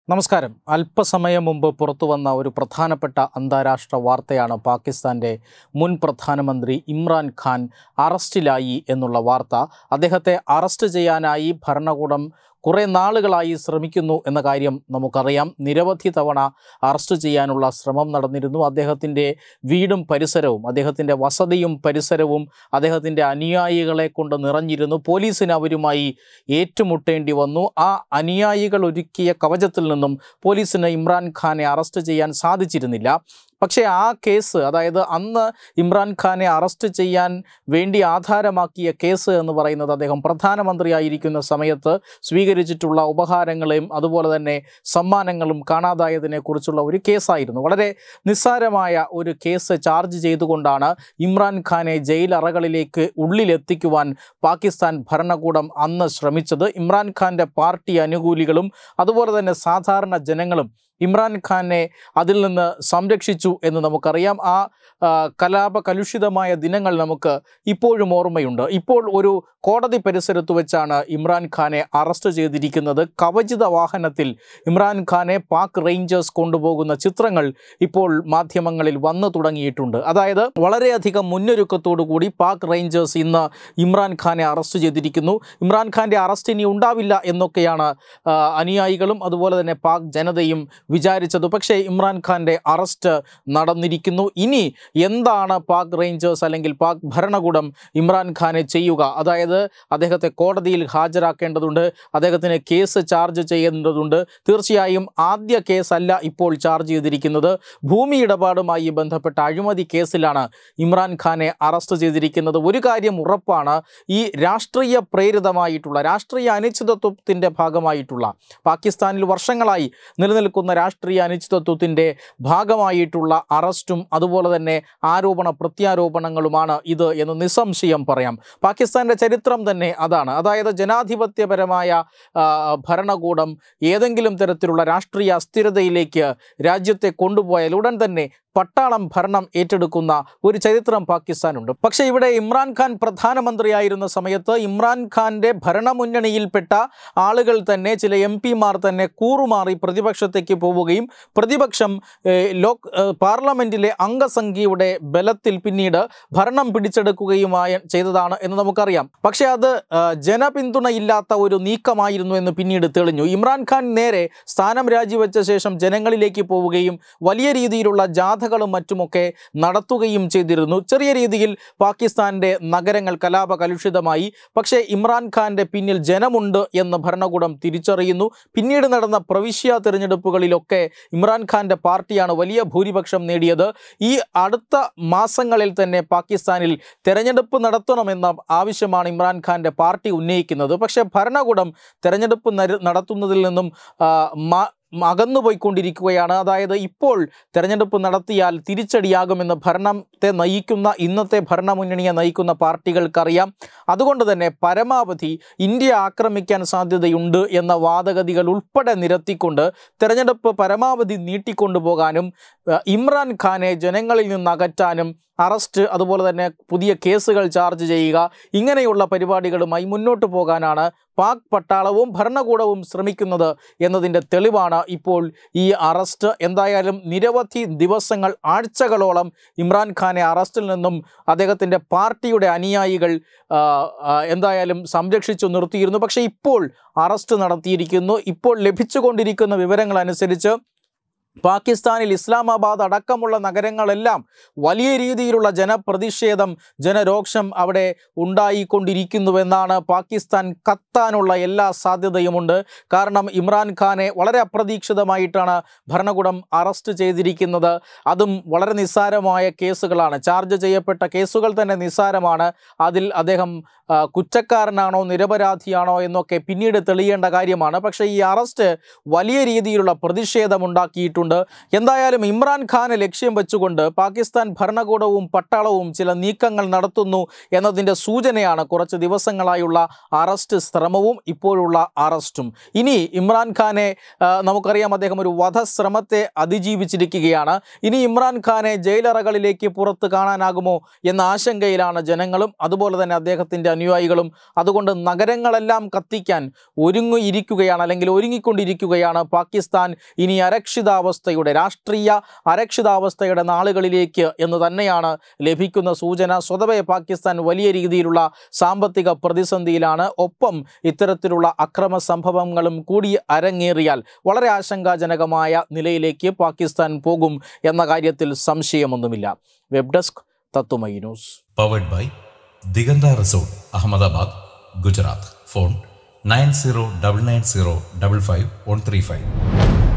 നമസ്കാരം അല്പസമയം മുമ്പ് പുറത്തു വന്ന ഒരു പ്രധാനപ്പെട്ട അന്താരാഷ്ട്ര വാർത്തയാണ് പാകിസ്ഥാൻ്റെ മുൻ പ്രധാനമന്ത്രി ഇമ്രാൻ ഖാൻ അറസ്റ്റിലായി എന്നുള്ള വാർത്ത അദ്ദേഹത്തെ അറസ്റ്റ് ചെയ്യാനായി ഭരണകൂടം കുറേ നാളുകളായി ശ്രമിക്കുന്നു എന്ന കാര്യം നമുക്കറിയാം നിരവധി തവണ അറസ്റ്റ് ചെയ്യാനുള്ള ശ്രമം നടന്നിരുന്നു അദ്ദേഹത്തിൻ്റെ വീടും പരിസരവും അദ്ദേഹത്തിൻ്റെ വസതിയും പരിസരവും അദ്ദേഹത്തിൻ്റെ അനുയായികളെ കൊണ്ട് നിറഞ്ഞിരുന്നു പോലീസിന് അവരുമായി ഏറ്റുമുട്ടേണ്ടി വന്നു ആ അനുയായികൾ ഒരുക്കിയ കവചത്തിൽ നിന്നും പോലീസിന് ഇമ്രാൻഖാനെ അറസ്റ്റ് ചെയ്യാൻ സാധിച്ചിരുന്നില്ല പക്ഷേ ആ കേസ് അതായത് അന്ന് ഇമ്രാൻഖാനെ അറസ്റ്റ് ചെയ്യാൻ വേണ്ടി ആധാരമാക്കിയ കേസ് എന്ന് പറയുന്നത് അദ്ദേഹം പ്രധാനമന്ത്രിയായിരിക്കുന്ന സമയത്ത് സ്വീകരിച്ചിട്ടുള്ള ഉപഹാരങ്ങളെയും അതുപോലെ തന്നെ സമ്മാനങ്ങളും കാണാതായതിനെ കുറിച്ചുള്ള ഒരു കേസായിരുന്നു വളരെ നിസ്സാരമായ ഒരു കേസ് ചാർജ് ചെയ്തുകൊണ്ടാണ് ഇമ്രാൻഖാനെ ജയിലറകളിലേക്ക് ഉള്ളിലെത്തിക്കുവാൻ പാകിസ്ഥാൻ ഭരണകൂടം അന്ന് ശ്രമിച്ചത് ഇമ്രാൻഖാൻ്റെ പാർട്ടി അനുകൂലികളും അതുപോലെ തന്നെ സാധാരണ ജനങ്ങളും ഇമ്രാൻഖാനെ അതിൽ നിന്ന് സംരക്ഷിച്ചു എന്ന് നമുക്കറിയാം ആ ആ, കലാപ കലുഷിതമായ ദിനങ്ങൾ നമുക്ക് ഇപ്പോഴും ഓർമ്മയുണ്ട് ഇപ്പോൾ ഒരു കോടതി പരിസരത്ത് വെച്ചാണ് ഇമ്രാൻഖാനെ അറസ്റ്റ് ചെയ്തിരിക്കുന്നത് കവചിത വാഹനത്തിൽ ഇമ്രാൻഖാനെ പാക് റേഞ്ചേഴ്സ് കൊണ്ടുപോകുന്ന ചിത്രങ്ങൾ ഇപ്പോൾ മാധ്യമങ്ങളിൽ വന്നു തുടങ്ങിയിട്ടുണ്ട് അതായത് വളരെയധികം മുന്നൊരുക്കത്തോടു കൂടി പാക് റേഞ്ചേഴ്സ് ഇന്ന് ഇമ്രാൻഖാനെ അറസ്റ്റ് ചെയ്തിരിക്കുന്നു ഇമ്രാൻഖാൻ്റെ അറസ്റ്റ് ഇനി ഉണ്ടാവില്ല എന്നൊക്കെയാണ് ആ, അനുയായികളും അതുപോലെ തന്നെ പാക് ജനതയും വിചാരിച്ചത് പക്ഷേ ഇമ്രാൻഖാൻ്റെ അറസ്റ്റ് നടന്നിരിക്കുന്നു ഇനി എന്താണ് പാക് റേഞ്ചേഴ്സ് അല്ലെങ്കിൽ പാക് ഭരണകൂടം ഇമ്രാൻഖാനെ ചെയ്യുക അതായത് അദ്ദേഹത്തെ കോടതിയിൽ ഹാജരാക്കേണ്ടതുണ്ട് അദ്ദേഹത്തിന് കേസ് ചാർജ് ചെയ്യേണ്ടതുണ്ട് തീർച്ചയായും ആദ്യ കേസല്ല ഇപ്പോൾ ചാർജ് ചെയ്തിരിക്കുന്നത് ഭൂമി ഇടപാടുമായി ബന്ധപ്പെട്ട അഴിമതി കേസിലാണ് ഇമ്രാൻഖാനെ അറസ്റ്റ് ചെയ്തിരിക്കുന്നത് ഒരു കാര്യം ഉറപ്പാണ് ഈ രാഷ്ട്രീയ പ്രേരിതമായിട്ടുള്ള രാഷ്ട്രീയ അനിശ്ചിതത്വത്തിൻ്റെ ഭാഗമായിട്ടുള്ള പാകിസ്ഥാനിൽ വർഷങ്ങളായി നിലനിൽക്കുന്ന രാഷ്ട്രീയ അനിശ്ചിതത്വത്തിൻ്റെ ഭാഗമായിട്ടുള്ള അറസ്റ്റും അതുപോലെ തന്നെ ആരോപണ പ്രത്യാരോപണങ്ങളുമാണ് ഇത് എന്ന് നിസ്സംശയം പറയാം പാകിസ്ഥാൻ്റെ ചരിത്രം തന്നെ അതാണ് അതായത് ജനാധിപത്യപരമായ ആ, ഭരണകൂടം ഏതെങ്കിലും തരത്തിലുള്ള രാഷ്ട്രീയ അസ്ഥിരതയിലേക്ക് രാജ്യത്തെ കൊണ്ടുപോയാൽ ഉടൻ തന്നെ പട്ടാളം ഭരണം ഏറ്റെടുക്കുന്ന ഒരു ചരിത്രം പാകിസ്ഥാനുണ്ട് പക്ഷേ ഇവിടെ ഇമ്രാൻഖാൻ പ്രധാനമന്ത്രിയായിരുന്ന സമയത്ത് ഇമ്രാൻഖാൻ്റെ ഭരണമുന്നണിയിൽപ്പെട്ട ആളുകൾ തന്നെ ചില എം പിമാർ തന്നെ കൂറുമാറി പ്രതിപക്ഷത്തേക്ക് പോവുകയും പ്രതിപക്ഷം ഏഹ്, ലോക് ഏഹ്, പാർലമെൻറ്റിലെ അംഗസംഖ്യയുടെ ബലത്തിൽ പിന്നീട് ഭരണം പിടിച്ചെടുക്കുകയുമായ ചെയ്തതാണ് എന്ന് നമുക്കറിയാം പക്ഷേ അത് ആ, ജനപിന്തുണയില്ലാത്ത ഒരു നീക്കമായിരുന്നു എന്ന് പിന്നീട് തെളിഞ്ഞു ഇമ്രാൻഖാൻ നേരെ സ്ഥാനം രാജിവെച്ച ശേഷം ജനങ്ങളിലേക്ക് പോവുകയും വലിയ രീതിയിലുള്ള ജാഥകളും മറ്റുമൊക്കെ നടത്തുകയും ചെയ്തിരുന്നു ചെറിയ രീതിയിൽ പാകിസ്ഥാൻ്റെ നഗരങ്ങൾ കലാപ കലുഷിതമായി പക്ഷേ ഇമ്രാൻഖാൻ്റെ പിന്നിൽ ജനമുണ്ട് എന്ന് ഭരണകൂടം തിരിച്ചറിയുന്നു പിന്നീട് നടന്ന പ്രവിശ്യ തിരഞ്ഞെടുപ്പുകളിലൊക്കെ ഇമ്രാൻഖാൻ്റെ പാർട്ടിയാണ് വലിയ ഭൂരിപക്ഷം നേടിയത് ഈ അടുത്ത മാസങ്ങളിൽ തന്നെ പാകിസ്ഥാനിൽ തെരഞ്ഞെടുപ്പ് നടത്തണമെന്ന ആവശ്യമാണ് ഇമ്രാൻഖാൻ്റെ പാർട്ടി ഉന്നയിക്കുന്നത് പക്ഷേ ഭരണകൂടം തെരഞ്ഞെടുപ്പ് നര- നടത്തുന്നതിൽ നിന്നും ആ, മ- അകന്നുപോയിക്കൊണ്ടിരിക്കുകയാണ് അതായത് ഇപ്പോൾ തെരഞ്ഞെടുപ്പ് നടത്തിയാൽ തിരിച്ചടിയാകുമെന്ന് ഭരണത്തെ നയിക്കുന്ന ഇന്നത്തെ ഭരണമുന്നണിയെ നയിക്കുന്ന പാർട്ടികൾക്കറിയാം അതുകൊണ്ട് തന്നെ പരമാവധി ഇന്ത്യ ആക്രമിക്കാൻ സാധ്യതയുണ്ട് എന്ന വാദഗതികൾ ഉൾപ്പെടെ നിരത്തിക്കൊണ്ട് തെരഞ്ഞെടുപ്പ് പരമാവധി നീട്ടിക്കൊണ്ടുപോകാനും ഏഹ്, ഇമ്രാൻ ഖാനെ ജനങ്ങളിൽ നിന്ന് അകറ്റാനും അറസ്റ്റ് അതുപോലെ തന്നെ പുതിയ കേസുകൾ ചാർജ് ചെയ്യുക ഇങ്ങനെയുള്ള പരിപാടികളുമായി മുന്നോട്ട് പോകാനാണ് പാക് പട്ടാളവും ഭരണകൂടവും ശ്രമിക്കുന്നത് എന്നതിൻ്റെ തെളിവാണ് ഇപ്പോൾ ഈ അറസ്റ്റ് എന്തായാലും നിരവധി ദിവസങ്ങൾ ആഴ്ചകളോളം ഇമ്രാൻഖാനെ അറസ്റ്റിൽ നിന്നും അദ്ദേഹത്തിൻ്റെ പാർട്ടിയുടെ അനുയായികൾ ആ, ആ, എന്തായാലും സംരക്ഷിച്ചു നിർത്തിയിരുന്നു പക്ഷേ ഇപ്പോൾ അറസ്റ്റ് നടത്തിയിരിക്കുന്നു ഇപ്പോൾ ലഭിച്ചുകൊണ്ടിരിക്കുന്ന വിവരങ്ങൾ അനുസരിച്ച് പാകിസ്ഥാനിൽ ഇസ്ലാമാബാദ് അടക്കമുള്ള നഗരങ്ങളെല്ലാം വലിയ രീതിയിലുള്ള ജനപ്രതിഷേധം ജനരോക്ഷം അവിടെ ഉണ്ടായിക്കൊണ്ടിരിക്കുന്നുവെന്നാണ് പാകിസ്ഥാൻ കത്താനുള്ള എല്ലാ സാധ്യതയുമുണ്ട് കാരണം ഇമ്രാൻഖാനെ വളരെ അപ്രതീക്ഷിതമായിട്ടാണ് ഭരണകൂടം അറസ്റ്റ് ചെയ്തിരിക്കുന്നത് അതും വളരെ നിസ്സാരമായ കേസുകളാണ് ചാർജ് ചെയ്യപ്പെട്ട കേസുകൾ തന്നെ നിസ്സാരമാണ് അതിൽ അദ്ദേഹം ആ, കുറ്റക്കാരനാണോ നിരപരാധിയാണോ എന്നൊക്കെ പിന്നീട് തെളിയേണ്ട കാര്യമാണ് പക്ഷേ ഈ അറസ്റ്റ് വലിയ രീതിയിലുള്ള പ്രതിഷേധമുണ്ടാക്കിയിട്ടുണ്ട് എത്തിയിട്ടുണ്ട് എന്തായാലും ഇമ്രാൻഖാനെ ലക്ഷ്യം വെച്ചുകൊണ്ട് പാകിസ്ഥാൻ ഭരണകൂടവും പട്ടാളവും ചില നീക്കങ്ങൾ നടത്തുന്നു എന്നതിൻ്റെ സൂചനയാണ് കുറച്ച് ദിവസങ്ങളായുള്ള അറസ്റ്റ് ശ്രമവും ഇപ്പോഴുള്ള അറസ്റ്റും ഇനി ഇമ്രാൻഖാനെ ആ, നമുക്കറിയാം അദ്ദേഹം ഒരു വധശ്രമത്തെ അതിജീവിച്ചിരിക്കുകയാണ് ഇനി ഇമ്രാൻഖാനെ ജയിലറകളിലേക്ക് പുറത്ത് കാണാനാകുമോ എന്ന ആശങ്കയിലാണ് ജനങ്ങളും അതുപോലെ തന്നെ അദ്ദേഹത്തിൻ്റെ അനുയായികളും അതുകൊണ്ട് നഗരങ്ങളെല്ലാം കത്തിക്കാൻ ഒരുങ്ങിയിരിക്കുകയാണ് അല്ലെങ്കിൽ ഒരുങ്ങിക്കൊണ്ടിരിക്കുകയാണ് പാകിസ്ഥാൻ ഇനി അരക്ഷിതാവസ്ഥയുടെ രാഷ്ട്രീയ അരക്ഷിതാവസ്ഥയുടെ നാളുകളിലേക്ക് എന്ന് തന്നെയാണ് ലഭിക്കുന്ന സൂചന സ്വതവേ പാകിസ്ഥാൻ വലിയ രീതിയിലുള്ള സാമ്പത്തിക പ്രതിസന്ധിയിലാണ് ഒപ്പം ഇത്തരത്തിലുള്ള അക്രമ സംഭവങ്ങളും കൂടി അരങ്ങേറിയാൽ വളരെ ആശങ്കാജനകമായ നിലയിലേക്ക് പാകിസ്ഥാൻ പോകും എന്ന കാര്യത്തിൽ സംശയമൊന്നുമില്ല web desk Tatwamayi news powered by Diganta resort Ahmedabad Gujarat phone nine zero double nine zero double five one three five